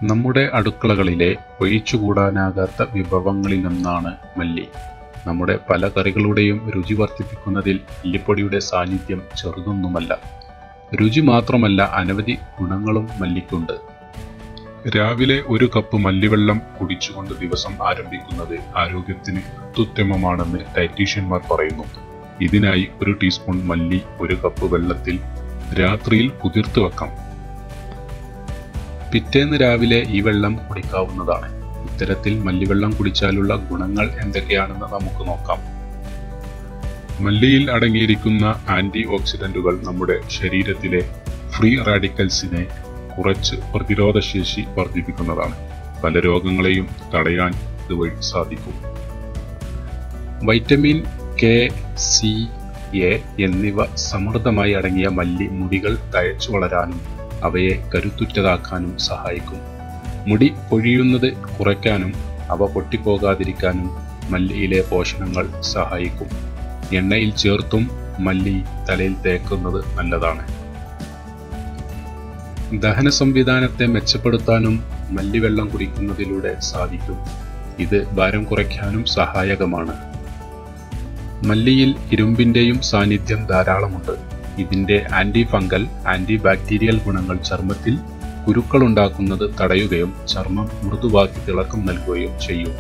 നമ്മുടെ അടുക്കളകളിലെ ഒഴിച്ചുകൂടാനാകാത്ത വിഭവങ്ങളിലൊന്നാണ് മല്ലി നമ്മുടെ പല കറികളുടെയും രുചി വർദ്ധിപ്പിക്കുന്നതിൽ മല്ലിപ്പൊടിയുടെ സാന്നിധ്യം ചെറുതൊന്നുമല്ല രുചി മാത്രമല്ല അനവധി ഗുണങ്ങളും മല്ലിക്കുണ്ട് രാവിലെ ഒരു കപ്പ് മല്ലിവെള്ളം കുടിച്ചുകൊണ്ട് ദിവസം ആരംഭിക്കുന്നത് ആരോഗ്യത്തിന് അത്യുത്തമമാണെന്ന് ഡയറ്റീഷ്യന്മാർ പറയുന്നു ഇതിനായി ഒരു ടീസ്പൂൺ മല്ലി ഒരു കപ്പ് വെള്ളത്തിൽ രാത്രിയിൽ കുതിർത്ത് വെക്കാം പിറ്റേന്ന് രാവിലെ ഈ വെള്ളം കുടിക്കാവുന്നതാണ് ഇത്തരത്തിൽ മല്ലിവെള്ളം കുടിച്ചാലുള്ള ഗുണങ്ങൾ എന്തൊക്കെയാണെന്ന് നമുക്ക് നോക്കാം മല്ലിയിൽ അടങ്ങിയിരിക്കുന്ന ആന്റി ഓക്സിഡന്റുകൾ നമ്മുടെ ശരീരത്തിലെ ഫ്രീ റാഡിക്കൽസിനെ കുറച്ച് പ്രതിരോധശേഷി വർദ്ധിപ്പിക്കുന്നതാണ് പല രോഗങ്ങളെയും തടയാൻ ഇതുവഴി സാധിക്കും വൈറ്റമിൻ കെ സി എ എന്നിവ സമൃദ്ധമായി അടങ്ങിയ മല്ലി മുടികൾ തഴച്ചു വളരാനും അവയെ കരുത്തുറ്റതാക്കാനും സഹായിക്കും മുടി പൊഴിയുന്നത് കുറയ്ക്കാനും അവ പൊട്ടിപ്പോകാതിരിക്കാനും മല്ലിയിലെ പോഷണങ്ങൾ സഹായിക്കും എണ്ണയിൽ ചേർത്തും മല്ലി തലയിൽ തേക്കുന്നത് നല്ലതാണ് ദഹന സംവിധാനത്തെ മെച്ചപ്പെടുത്താനും മല്ലിവെള്ളം കുടിക്കുന്നതിലൂടെ സാധിക്കും ഇത് ഭാരം കുറയ്ക്കാനും സഹായകമാണ് മല്ലിയിൽ ഇരുമ്പിന്റെയും സാന്നിധ്യം ധാരാളമുണ്ട് ഇതിന്റെ ആന്റി ഫംഗൽ ആന്റി ബാക്ടീരിയൽ ഗുണങ്ങൾ ചർമ്മത്തിൽ കുരുക്കളുണ്ടാക്കുന്നത് തടയുകയും ചർമ്മം മൃദുവാക്കി തിളക്കം നൽകുകയും ചെയ്യും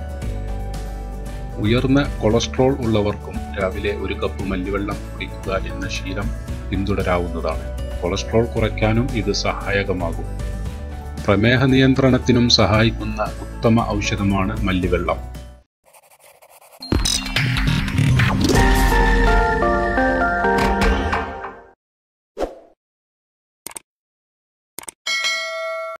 ഉയർന്ന കൊളസ്ട്രോൾ ഉള്ളവർക്കും രാവിലെ ഒരു കപ്പ് മല്ലിവെള്ളം കുടിക്കുക എന്ന ശീലം പിന്തുടരാവുന്നതാണ് കൊളസ്ട്രോൾ കുറയ്ക്കാനും ഇത് സഹായകമാകും പ്രമേഹ നിയന്ത്രണത്തിനും സഹായിക്കുന്ന ഉത്തമ ഔഷധമാണ് മല്ലിവെള്ളം